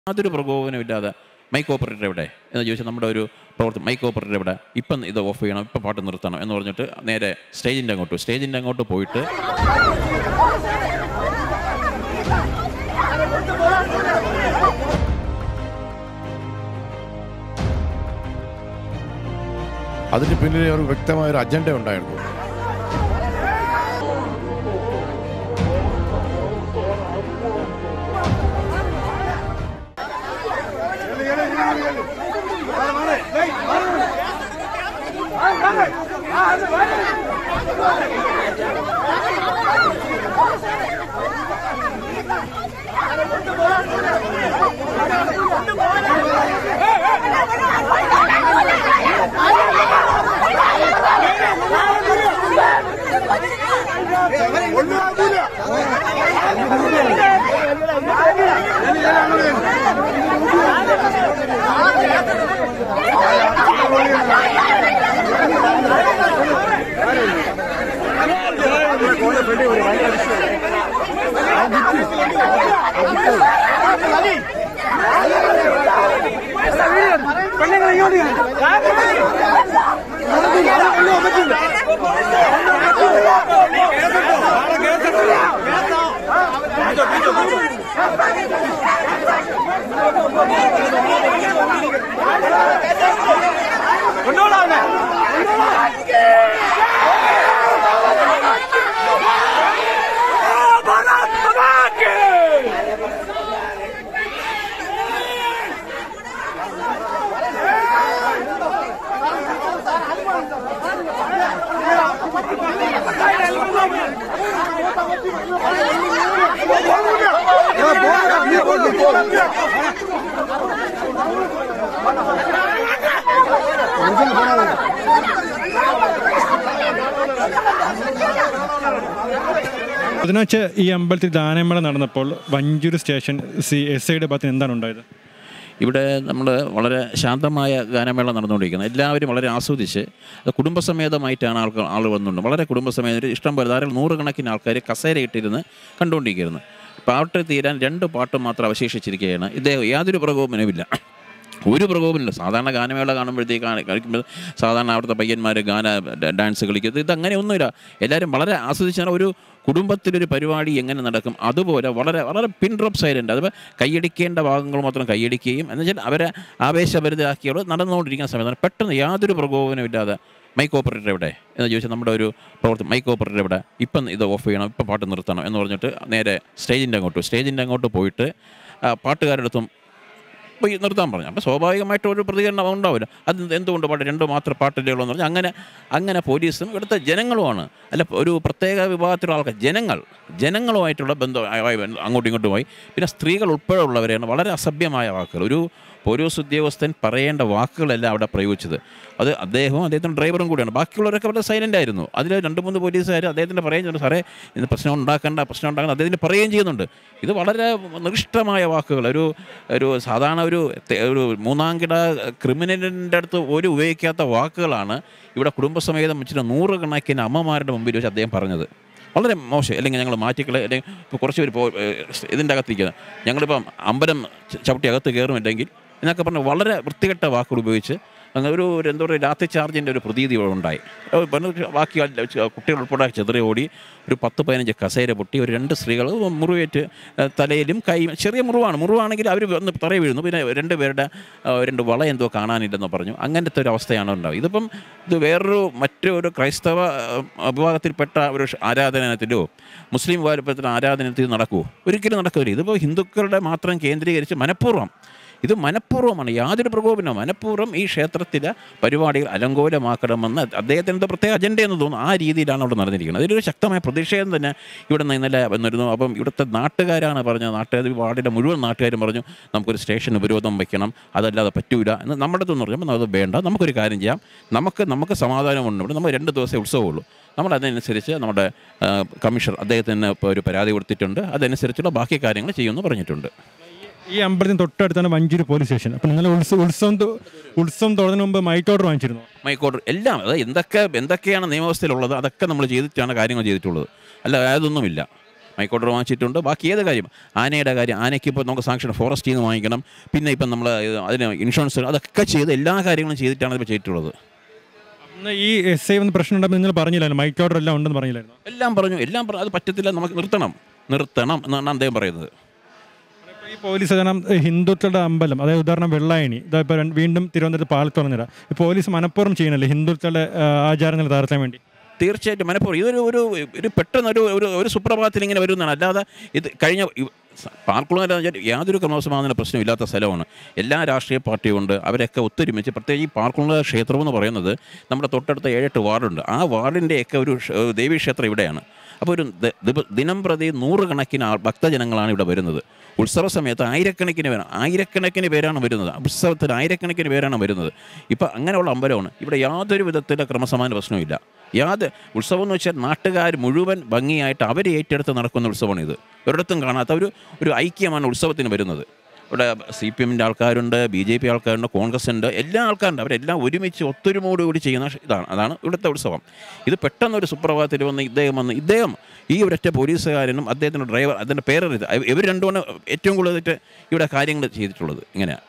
യാതൊരു പ്രകോപനമില്ലാതെ mic operator എവിടെ എന്ന് ചോദിച്ചാൽ നമ്മുടെ ഒരു പ്രവർത്തി മൈക്ക് ഓപ്പറേറ്റർ എവിടെ ഇപ്പം ഇത് ഓഫ് ചെയ്യണം ഇപ്പം പാട്ട് നിർത്തണം എന്ന് പറഞ്ഞിട്ട് നേരെ സ്റ്റേജിൻ്റെ അങ്ങോട്ട് സ്റ്റേജിൻ്റെ അങ്ങോട്ട് പോയിട്ട് അതിന് പിന്നിൽ ഒരു വ്യക്തമായ ഒരു അജണ്ട ഉണ്ടായിരുന്നു അതിനുവെച്ച് ഈ അമ്പലത്തിൽ ദാനമേള നടന്നപ്പോൾ വഞ്ചൂർ സ്റ്റേഷൻ സി എസ് ഐയുടെ ഭാഗത്തിന് എന്താണ് ഉണ്ടായത് ഇവിടെ നമ്മൾ വളരെ ശാന്തമായ ഗാനമേള നടന്നുകൊണ്ടിരിക്കുന്നത് എല്ലാവരും വളരെ ആസ്വദിച്ച് അത് കുടുംബസമേതമായിട്ടാണ് ആൾക്കാർ ആൾ വന്നുകൊണ്ട് വളരെ കുടുംബസമേതം ഇഷ്ടം പോലെ ധാരാളം നൂറുകണക്കിന് ആൾക്കാർ കസേരയിട്ടിരുന്ന് കണ്ടുകൊണ്ടിരിക്കുന്നത് പാട്ട് തീരാൻ രണ്ട് പാട്ട് മാത്രം അവശേഷിച്ചിരിക്കുകയാണ് ഇദ്ദേഹം യാതൊരു പ്രകോപനവുമില്ല ഒരു പ്രകോപനമില്ല സാധാരണ ഗാനമേള കാണുമ്പോഴത്തേക്കാണ് കളിക്കുമ്പോൾ സാധാരണ അവിടുത്തെ പയ്യന്മാർ ഗാന ഡ- ഡാൻസ് കളിക്കുന്നത് ഇത് അങ്ങനെയൊന്നുമില്ല എല്ലാവരും വളരെ ആസ്വദിച്ചാൽ ഒരു കുടുംബത്തിലൊരു പരിപാടി എങ്ങനെ നടക്കും അതുപോലെ വളരെ വളരെ പിൻ ഡ്രോപ്പ് സൈലൻ്റ് അത് കൈയടിക്കേണ്ട ഭാഗങ്ങൾ മാത്രം കൈയടിക്കുകയും എന്നുവെച്ചാൽ അവരെ ആവേശഭരിതരാക്കിയോട് നടന്നുകൊണ്ടിരിക്കുന്ന സമയത്താണ് പെട്ടെന്ന് യാതൊരു പ്രകോപനമില്ലാതെ മൈക്ക് ഓപ്പറേറ്റർ എവിടെ എന്ന് ചോദിച്ചാൽ നമ്മുടെ ഒരു പ്രവർത്തി മൈക്ക് ഓപ്പറേറ്റർ എവിടെ ഇപ്പം ഇത് ഓഫ് ചെയ്യണം ഇപ്പം പാട്ട് നിർത്തണം എന്ന് പറഞ്ഞിട്ട് നേരെ സ്റ്റേജിൻ്റെ അങ്ങോട്ട് സ്റ്റേജിൻ്റെ അങ്ങോട്ട് പോയിട്ട് ആ, പാട്ടുകാരടുത്തും പോയി നിർത്താൻ പറഞ്ഞു അപ്പോൾ സ്വാഭാവികമായിട്ടും ഒരു പ്രതികരണം ഉണ്ടാവില്ല അത് എന്തുകൊണ്ട് പാട്ട് രണ്ട് മാത്രം പാട്ടില്ലേ ഉള്ളൂ എന്ന് പറഞ്ഞാൽ അങ്ങനെ അങ്ങനെ പോലീസും ഇവിടുത്തെ ജനങ്ങളുമാണ് അല്ല ഒരു പ്രത്യേക വിഭാഗത്തിലുള്ള ആൾക്കാർ ജനങ്ങൾ ജനങ്ങളുമായിട്ടുള്ള ബന്ധം ആയ- ആയ ബന്ധം അങ്ങോട്ടും ഇങ്ങോട്ടുമായി പിന്നെ സ്ത്രീകൾ ഉൾപ്പെടെ ഉള്ളവരെയാണ് വളരെ അസഭ്യമായ വാക്കുകൾ ഒരു പോലീസ് ഉദ്യോഗസ്ഥൻ പറയേണ്ട വാക്കുകളല്ല അവിടെ പ്രയോഗിച്ചത് അത് അദ്ദേഹവും അദ്ദേഹത്തിൻ്റെ ഡ്രൈവറും കൂടിയാണ് ബാക്കിയുള്ളവരൊക്കെ വളരെ സൈലൻ്റ് ആയിരുന്നു അതിൽ രണ്ട് മൂന്ന് പോലീസുകാർ അദ്ദേഹത്തിൻ്റെ പറയുകയും ചെയ്യുന്നു സാറേ ഇത് പ്രശ്നം ഉണ്ടാക്കേണ്ട പ്രശ്നം ഉണ്ടാക്കേണ്ട അദ്ദേഹത്തിന് പറയുകയും ചെയ്യുന്നുണ്ട് ഇത് വളരെ നികൃഷ്ടമായ വാക്കുകൾ ഒരു ഒരു സാധാരണ ഒരു തെ- ഒരു മൂന്നാംകിട ക്രിമിനലിൻ്റെ അടുത്ത് ഒരു ഉപയോഗിക്കാത്ത വാക്കുകളാണ് ഇവിടെ കുടുംബസമേതം വെച്ചിട്ട് നൂറുകണക്കിന് അമ്മമാരുടെ മുമ്പിൽ വെച്ച് അദ്ദേഹം പറഞ്ഞത് വളരെ മോശം അല്ലെങ്കിൽ ഞങ്ങൾ മാറ്റിക്കളെ അല്ലെങ്കിൽ ഇപ്പോൾ കുറച്ച് പേര് പോ ഇതിൻ്റെ അകത്തിരിക്കുന്നത് ഞങ്ങളിപ്പം അമ്പലം ച- ചവിട്ടി അകത്ത് കയറുമില്ലെങ്കിൽ എന്നൊക്കെ പറഞ്ഞ് വളരെ വൃത്തികെട്ട വാക്കുകൾ ഉപയോഗിച്ച് അങ്ങനെ ഒരു ഒരു എന്താ പറയുക രാത്രി ചാർജിൻ്റെ ഒരു പ്രതീതി ഇവിടെ ഉണ്ടായി അത് പറഞ്ഞ് ബാക്കി അല്ല- ച- കുട്ടികൾ ഉൾപ്പെടെ ചെതറി ഓടി ഒരു പത്ത് പതിനഞ്ച് കസേര പൊട്ടി ഒരു രണ്ട് സ്ത്രീകൾ മുറിവേറ്റ് ഏഹ്, തലയിലും കൈ ചെറിയ മുറിവാണ് മുറിവാണെങ്കിൽ അവർ വന്ന് തറയിൽ വീഴുന്നു പിന്നെ രണ്ട് പേരുടെ ആ, രണ്ട് വള എന്തോ കാണാനില്ലെന്ന് പറഞ്ഞു അങ്ങനത്തെ ഒരു അവസ്ഥയാണ് ഉണ്ടാവുക ഇതിപ്പം ഇത് വേറൊരു മറ്റൊരു ക്രൈസ്തവ ആ, വിഭാഗത്തിൽപ്പെട്ട ഒരു ഷ- ആരാധനാലയത്തിലോ മുസ്ലിം വിഭാഗത്തിൽപ്പെട്ട ആരാധനത്തിൽ നടക്കുമോ ഒരിക്കലും നടക്കില്ല ഇതിപ്പോൾ ഹിന്ദുക്കളുടെ മാത്രം കേന്ദ്രീകരിച്ച് മനഃപൂർവ്വം ഇത് മനഃപൂർവ്വമാണ് യാതൊരു പ്രകോപനവും മനഃപൂർവ്വം ഈ ക്ഷേത്രത്തിലെ പരിപാടികൾ അലങ്കോലമാക്കണമെന്ന് അദ്ദേഹത്തിന് എന്തോ പ്രത്യേക അജണ്ടയെന്ന് തോന്നുന്നു ആ രീതിയിലാണ് അവിടെ നടന്നിരിക്കുന്നത് അതിലൊരു ശക്തമായ പ്രതിഷേധം തന്നെ ഇവിടെ നിന്ന് ഇന്നലെ വന്നിരുന്നു അപ്പം ഇവിടുത്തെ നാട്ടുകാരാണ് പറഞ്ഞത് നാട്ടുകാർ ഈ വാർഡിലെ മുഴുവൻ നാട്ടുകാരും പറഞ്ഞു നമുക്കൊരു സ്റ്റേഷൻ ഉപരോധം വയ്ക്കണം അതല്ലാതെ പറ്റൂല എന്ന് നമ്മുടെ അടുത്ത് പറയുമ്പോൾ അത് വേണ്ട നമുക്കൊരു കാര്യം ചെയ്യാം നമുക്ക് നമുക്ക് സമാധാനമുണ്ട് ഇവിടെ നമ്മൾ രണ്ട് ദിവസമേ ഉത്സവമുള്ളൂ നമ്മൾ അതനുസരിച്ച് നമ്മുടെ ആ, കമ്മീഷണർ അദ്ദേഹത്തിന് ഇപ്പോൾ ഒരു പരാതി കൊടുത്തിട്ടുണ്ട് അതനുസരിച്ചുള്ള ബാക്കി കാര്യങ്ങൾ ചെയ്യുമെന്ന് പറഞ്ഞിട്ടുണ്ട് ഈ അമ്പലത്തിന് തൊട്ടടുത്താണ് വഞ്ചൂർ പോലീസ് സ്റ്റേഷൻ അപ്പം ഇന്നലെ ഉത്സവം ഉത്സവം തൊ- ഉത്സവം തുടങ്ങുന്നതിന് മുമ്പ് മൈക്ക് ഓർഡർ വാങ്ങിച്ചിരുന്നു മൈക്കോട്ട് എല്ലാം അത് എന്തൊക്കെ എന്തൊക്കെയാണ് നിയമവ്യവസ്ഥയിലുള്ളത് അതൊക്കെ നമ്മൾ ചെയ്തിട്ടാണ് കാര്യങ്ങൾ ചെയ്തിട്ടുള്ളത് അല്ല അതൊന്നുമില്ല മൈക്ക് ഓർഡർ വാങ്ങിച്ചിട്ടുണ്ട് ബാക്കി ഏത് കാര്യം ആനയുടെ കാര്യം ആനയ്ക്ക് ഇപ്പോൾ നമുക്ക് സാങ്ഷൻ ഫോറസ്റ്റിൽ നിന്ന് വാങ്ങിക്കണം പിന്നെ ഇപ്പം നമ്മൾ അതിന് ഇൻഷുറൻസ് അതൊക്കെ ചെയ്ത് എല്ലാ കാര്യങ്ങളും ചെയ്തിട്ടാണ് ഇപ്പോൾ ചെയ്തിട്ടുള്ളത് അന്ന് ഈ എസ് ഐ വന്ന് പ്രശ്നം ഉണ്ടെന്ന് നിങ്ങൾ പറഞ്ഞില്ലായിരുന്നു മൈക്ക് ഓർഡർ എല്ലാം ഉണ്ടെന്ന് പറഞ്ഞില്ലായിരുന്നു എല്ലാം പറഞ്ഞു എല്ലാം പറഞ്ഞു അത് പറ്റത്തില്ല നമുക്ക് നിർത്തണം നിർത്തണം എന്നാണ് അദ്ദേഹം പറയുന്നത് ഇപ്പോൾ ഈ പോലീസ് കാരണം ഹിന്ദുക്കളുടെ അമ്പലം അതായത് ഉദാഹരണം വെള്ളായണി ഇതാ ഇപ്പോൾ വീണ്ടും തിരുവനന്തപുരത്ത് പാലത്തുറന്നിട ഈ പോലീസ് മനഃപൂർവ്വം ചെയ്യണല്ലേ ഹിന്ദുക്കളുടെ ആ, ആചാരങ്ങൾ തകർത്താൻ വേണ്ടി തീർച്ചയായിട്ടും മനഃപൂർവ്വം ഇതൊരു ഒരു ഒരു പെട്ടെന്ന് ഒരു ഒരു ഒരു സുപ്രഭാതത്തിൽ ഇങ്ങനെ വരുന്നതാണ് അല്ലാതെ ഇത് കഴിഞ്ഞ പാർക്കുളം യാതൊരു ക്രമസമാധാന പ്രശ്നമില്ലാത്ത സ്ഥലമാണ് എല്ലാ രാഷ്ട്രീയ പാർട്ടിയും ഉണ്ട് അവരൊക്കെ ഒത്തൊരുമിച്ച് പ്രത്യേകിച്ച് ഈ പാർക്കുള ക്ഷേത്രം എന്ന് പറയുന്നത് നമ്മുടെ തൊട്ടടുത്ത ഏഴെട്ട് വാർഡുണ്ട് ആ വാർഡിൻ്റെയൊക്കെ ഒരു ക്ഷ- ഒരു ദേവീക്ഷേത്രം ഇവിടെയാണ് അപ്പോൾ ഒരു ദ- ദിവ- ദിനം പ്രതി നൂറുകണക്കിന് ആൾ ഭക്തജനങ്ങളാണ് ഇവിടെ വരുന്നത് ഉത്സവ സമയത്ത് ആയിരക്കണക്കിന് പേരാണ് ആയിരക്കണക്കിന് പേരാണ് വരുന്നത് ഉത്സവത്തിൽ ആയിരക്കണക്കിന് പേരാണ് വരുന്നത് ഇപ്പോൾ അങ്ങനെയുള്ള അമ്പലമാണ് ഇവിടെ യാതൊരു വിധത്തിലെ ക്രമസമാധാന പ്രശ്നവുമില്ല യാത് ഉത്സവം എന്ന് വെച്ചാൽ നാട്ടുകാർ മുഴുവൻ ഭംഗിയായിട്ട് അവർ ഏറ്റെടുത്ത് നടക്കുന്ന ഉത്സവമാണ് ഇത് ഒരിടത്തും കാണാത്ത ഒരു ഒരു ഐക്യമാണ് ഉത്സവത്തിന് വരുന്നത് ഇവിടെ സി പി എമ്മിൻ്റെ ആൾക്കാരുണ്ട് ബി ജെ പി ആൾക്കാരുണ്ട് കോൺഗ്രസ് ഉണ്ട് എല്ലാ ആൾക്കാരുണ്ട് അവരെല്ലാം ഒരുമിച്ച് ഒത്തൊരുമോടുകൂടി ചെയ്യുന്ന ഷ- ഇതാണ് അതാണ് ഇവിടുത്തെ ഉത്സവം ഇത് പെട്ടെന്നൊരു സുപ്രഭാതത്തിൽ വന്ന് ഇദ്ദേഹം വന്ന് ഇദ്ദേഹം ഈ ഒരൊറ്റ പോലീസുകാരനും അദ്ദേഹത്തിൻ്റെ ഡ്രൈവർ അതിൻ്റെ പേരറിയത് ഇവർ രണ്ടുമാണ് ഏറ്റവും കൂടുതലായിട്ട് ഇവിടെ കാര്യങ്ങൾ ചെയ്തിട്ടുള്ളത് ഇങ്ങനെയാണ്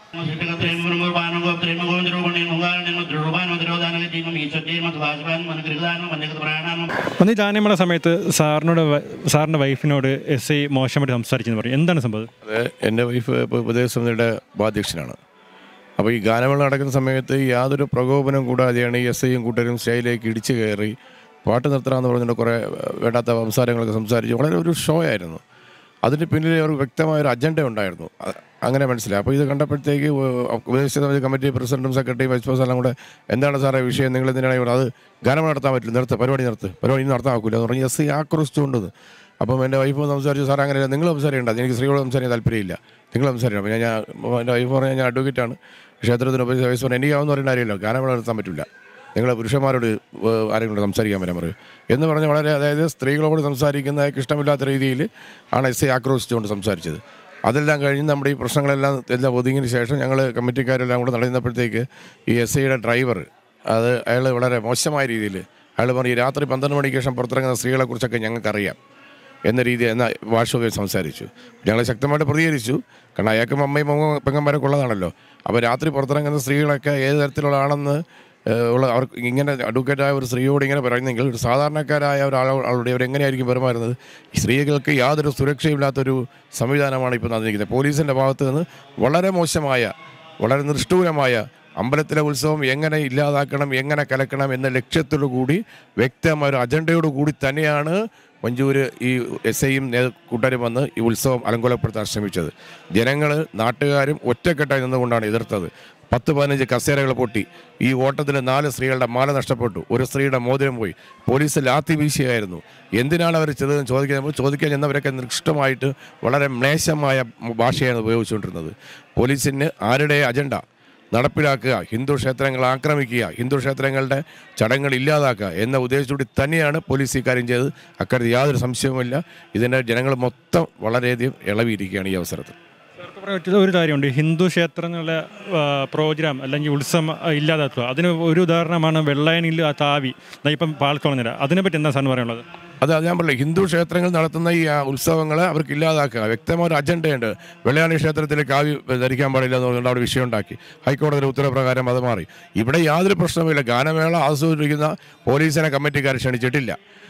അന്ന് ഈ ജാനമേള സമയത്ത് സാറിനോട് വ- സാറിൻ്റെ വൈഫിനോട് എസ് ഐ മോശമായിട്ട് സംസാരിച്ചെന്ന് പറയും എന്താണ് സംഭവം അത് എൻ്റെ വൈഫ് ഇപ്പോൾ ഉപദേശസമിതിയുടെ ഉപാധ്യക്ഷനാണ് അപ്പോൾ ഈ ഗാനമേള നടക്കുന്ന സമയത്ത് യാതൊരു പ്രകോപനം കൂടാതെയാണ് ഈ എസ് ഐയും കൂട്ടരും സ്റ്റേജിലേക്ക് ഇടിച്ചു കയറി പാട്ട് നിർത്തണമെന്ന് പറഞ്ഞിട്ട് കുറേ വേണ്ടാത്ത സംസാരങ്ങളൊക്കെ സംസാരിച്ച് വളരെ ഒരു ഷോ ആയിരുന്നു അതിന് പിന്നിൽ ഒരു വ്യക്തമായ ഒരു അജണ്ട ഉണ്ടായിരുന്നു അ- അങ്ങനെ മനസ്സിലായി അപ്പോൾ ഇത് കണ്ടപ്പോഴത്തേക്ക് ഉപദേശസമിതി കമ്മിറ്റി പ്രസിഡന്റും സെക്രട്ടറിയും വൈസ് പ്രസിഡന്റ് എല്ലാം കൂടെ എന്താണ് സാറേ വിഷയം നിങ്ങൾ എന്തിനാണ് ഇവിടെ അത് ഗാനമേള നടത്താൻ പറ്റില്ല നിർത്ത് പരിപാടി നിർത്ത് പരിപാടി ഇനി നടത്താൻ ആക്കില്ല എന്ന് പറഞ്ഞ് എസ് ഐ ആക്രോശിച്ചുകൊണ്ടത് അപ്പം എൻ്റെ വൈഫ് സംസാരിച്ചു സാർ അങ്ങനെ നിങ്ങൾ സംസാരിക്കേണ്ട എനിക്ക് സ്ത്രീകളോട് സംസാരിക്കാൻ താല്പര്യമില്ല നിങ്ങൾ സംസാരിക്കണം അപ്പോൾ ഞാൻ ഞാൻ എൻ്റെ വൈഫ് പറഞ്ഞാൽ ഞാൻ അഡ്വക്കേറ്റാണ് ക്ഷേത്രത്തിന് ഉപരി വയസ്സ് പറഞ്ഞാൽ എനിക്കാവുന്ന പറയുന്ന കാര്യമില്ല ഗാനമേള നടത്താൻ പറ്റില്ല നിങ്ങൾ പുരുഷന്മാരോട് ഏഹ്, ആരെങ്കിലും സംസാരിക്കാൻ വരാൻ പറയും എന്ന് പറഞ്ഞ് വളരെ അതായത് സ്ത്രീകളോട് സംസാരിക്കുന്ന അയാൾക്ക് ഇഷ്ടമില്ലാത്ത രീതിയിൽ ആണ് എസ് ഐ ആക്രോശിച്ചുകൊണ്ട് സംസാരിച്ചത് അതെല്ലാം കഴിഞ്ഞ് നമ്മുടെ ഈ പ്രശ്നങ്ങളെല്ലാം എല്ലാം ഒതുങ്ങിയതിന് ശേഷം ഞങ്ങൾ കമ്മിറ്റിക്കാരെല്ലാം കൂടെ നടന്നപ്പോഴത്തേക്ക് ഈ എസ് ഐയുടെ ഡ്രൈവർ അത് അയാൾ വളരെ മോശമായ രീതിയിൽ അയാൾ പറഞ്ഞു "ഈ രാത്രി പന്ത്രണ്ട് മണിക്ക് ശേഷം പുറത്തിറങ്ങുന്ന സ്ത്രീകളെക്കുറിച്ചൊക്കെ ഞങ്ങൾക്കറിയാം എന്ന രീതി എന്ന ഭാഷ ഉപയോഗിച്ച് സംസാരിച്ചു ഞങ്ങൾ ശക്തമായിട്ട് പ്രതികരിച്ചു കാരണം അയാൾക്കും അമ്മയും മോങ്ങും പെങ്ങന്മാരൊക്കെ ഉള്ളതാണല്ലോ അപ്പോൾ രാത്രി പുറത്തിറങ്ങുന്ന സ്ത്രീകളൊക്കെ ഏത് തരത്തിലുള്ളതാണെന്ന് ഏഹ്, ഉള്ള അവർക്ക് ഇങ്ങനെ അഡ്വക്കേറ്റായ ഒരു സ്ത്രീയോട് ഇങ്ങനെ പറയുന്നെങ്കിൽ ഒരു സാധാരണക്കാരായ ഒരാളോട് ഇവർ എങ്ങനെയായിരിക്കും പെരുമാറുന്നത് ഈ സ്ത്രീകൾക്ക് യാതൊരു സുരക്ഷയില്ലാത്തൊരു സംവിധാനമാണ് ഇപ്പോൾ നടന്നിരിക്കുന്നത് പോലീസിൻ്റെ ഭാഗത്ത് നിന്ന് വളരെ മോശമായ വളരെ നിഷ്ഠൂരമായ അമ്പലത്തിലെ ഉത്സവം എങ്ങനെ ഇല്ലാതാക്കണം എങ്ങനെ കലക്കണം എന്ന ലക്ഷ്യത്തോടു കൂടി വ്യക്തമായ ഒരു അജണ്ടയോടു കൂടി തന്നെയാണ് മഞ്ചൂര് ഈ എസ് ഐയും കൂട്ടരും വന്ന് ഈ ഉത്സവം അലങ്കോലപ്പെടുത്താൻ ശ്രമിച്ചത് ജനങ്ങൾ നാട്ടുകാരും ഒറ്റക്കെട്ടായി നിന്നുകൊണ്ടാണ് എതിർത്തത് പത്ത് പതിനഞ്ച് കസേരകൾ പൊട്ടി ഈ ഓട്ടത്തിൽ നാല് സ്ത്രീകളുടെ മാല നഷ്ടപ്പെട്ടു ഒരു സ്ത്രീയുടെ മോതിരം പോയി പോലീസ് ലാത്തി വീശിയായിരുന്നു എന്തിനാണ് അവർ ചെയ്തതെന്ന് ചോദിക്കാൻ ചോദിക്കാൻ ചെന്നവരൊക്കെ നിഷ്ഠമായിട്ട് വളരെ മ്ലേശമായ ഭാഷയാണ് ഉപയോഗിച്ചുകൊണ്ടിരുന്നത് പോലീസിന് ആരുടെ അജണ്ട നടപ്പിലാക്കുക ഹിന്ദു ക്ഷേത്രങ്ങൾ ആക്രമിക്കുക ഹിന്ദു ക്ഷേത്രങ്ങളുടെ ചടങ്ങുകൾ ഇല്ലാതാക്കുക എന്ന ഉദ്ദേശത്തോടെ തന്നെയാണ് പോലീസ് ഈ കാര്യം ചെയ്തത് അക്കാര്യത്തിൽ യാതൊരു സംശയവുമില്ല ഇതിൻ്റെ ജനങ്ങൾ മൊത്തം വളരെയധികം ഇളവിയിരിക്കുകയാണ് ഈ അവസരത്തിൽ സാർക്ക് പറയാൻ പറ്റിയ ഒരു കാര്യമുണ്ട് ഹിന്ദു ക്ഷേത്രങ്ങളുടെ പ്രോഗ്രാം അല്ലെങ്കിൽ ഉത്സവം ആ, ഇല്ലാതാക്കുക അതിന് ഒരു ഉദാഹരണമാണ് വെള്ളയണിയിൽ ആ താവി ദാ ഇപ്പം പാൽക്കുളനിര അതിനെപ്പറ്റി എന്താ സാറിന് പറയാനുള്ളത് അത് ഞാൻ പറഞ്ഞില്ല ഹിന്ദു ക്ഷേത്രങ്ങൾ നടത്തുന്ന ഈ ഉത്സവങ്ങൾ അവർക്ക് ഇല്ലാതാക്കുക വ്യക്തമായ ഒരു അജണ്ടയുണ്ട് വെള്ളയാണി ക്ഷേത്രത്തിൽ കാവ്യ ധരിക്കാൻ പാടില്ല എന്ന് പറഞ്ഞുകൊണ്ട് അവിടെ വിഷയം ഉണ്ടാക്കി ഹൈക്കോടതിയുടെ ഉത്തരപ്രകാരം അത് മാറി ഇവിടെ യാതൊരു പ്രശ്നവുമില്ല ഗാനമേള ആസ്വദിക്കുന്ന പോലീസിനെ കമ്മിറ്റിക്കാർ ക്ഷണിച്ചിട്ടില്ല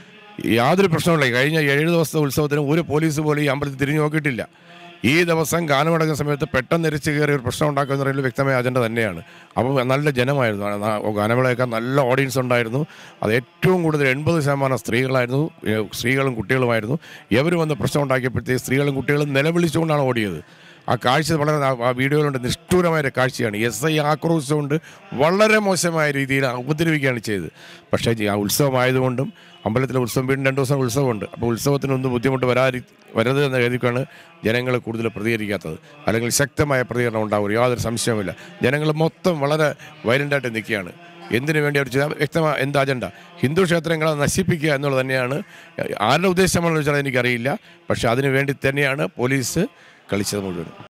യാതൊരു പ്രശ്നമില്ല കഴിഞ്ഞ ഏഴ് ദിവസത്തെ ഉത്സവത്തിന് ഒരു പോലീസ് പോലും ഈ അമ്പലത്തിൽ തിരിഞ്ഞു നോക്കിയിട്ടില്ല ഈ ദിവസം ഗാനമടങ്ങുന്ന സമയത്ത് പെട്ടെന്ന് എരിച്ച് കയറി ഒരു പ്രശ്നം ഉണ്ടാക്കുന്ന പറയുന്നത് വ്യക്തമായ അജണ്ട തന്നെയാണ് അപ്പം നല്ല ജനമായിരുന്നു ആ നാ- ഗാനമേളയൊക്കെ നല്ല ഓഡിയൻസ് ഉണ്ടായിരുന്നു അത് ഏറ്റവും കൂടുതൽ എൺപത് ശതമാനം സ്ത്രീകളായിരുന്നു ഏ, സ്ത്രീകളും കുട്ടികളുമായിരുന്നു എവർ വന്ന് പ്രശ്നം ഉണ്ടാക്കിയപ്പോഴത്തേക്ക് സ്ത്രീകളും കുട്ടികളും നിലവിളിച്ചുകൊണ്ടാണ് ഓടിയത് ആ കാഴ്ച വളരെ ആ- ആ വീഡിയോയിലുണ്ട് നിഷ്ഠൂരമായ ഒരു കാഴ്ചയാണ് എസ് ഐ ആക്രോശിച്ചുകൊണ്ട് വളരെ മോശമായ രീതിയിൽ ഉപദ്രവിക്കുകയാണ് ചെയ്തത് പക്ഷേ ഈ ആ ഉത്സവമായതുകൊണ്ടും അമ്പലത്തിലെ ഉത്സവം വീണ്ടും രണ്ട് ദിവസം ഉത്സവമുണ്ട് അപ്പോൾ ഉത്സവത്തിനൊന്നും ബുദ്ധിമുട്ട് വരാതി വരരുത് എന്ന രീതിക്കാണ് ജനങ്ങൾ കൂടുതൽ പ്രതികരിക്കാത്തത് അല്ലെങ്കിൽ ശക്തമായ പ്രതികരണം ഉണ്ടാവും യാതൊരു സംശയവുമില്ല ജനങ്ങൾ മൊത്തം വളരെ വയലൻ്റായിട്ട് നിൽക്കുകയാണ് എന്തിനു വേണ്ടി അവർ ചെയ്ത വ്യക്തമായ എന്താ അജണ്ട ഹിന്ദു ക്ഷേത്രങ്ങളെ നശിപ്പിക്കുക എന്നുള്ളത് തന്നെയാണ് ആരുടെ ഉദ്ദേശമാണെന്ന് വെച്ചാൽ എനിക്കറിയില്ല പക്ഷേ അതിനു വേണ്ടി തന്നെയാണ് പോലീസ് കളിച്ചത് മുഴുവൻ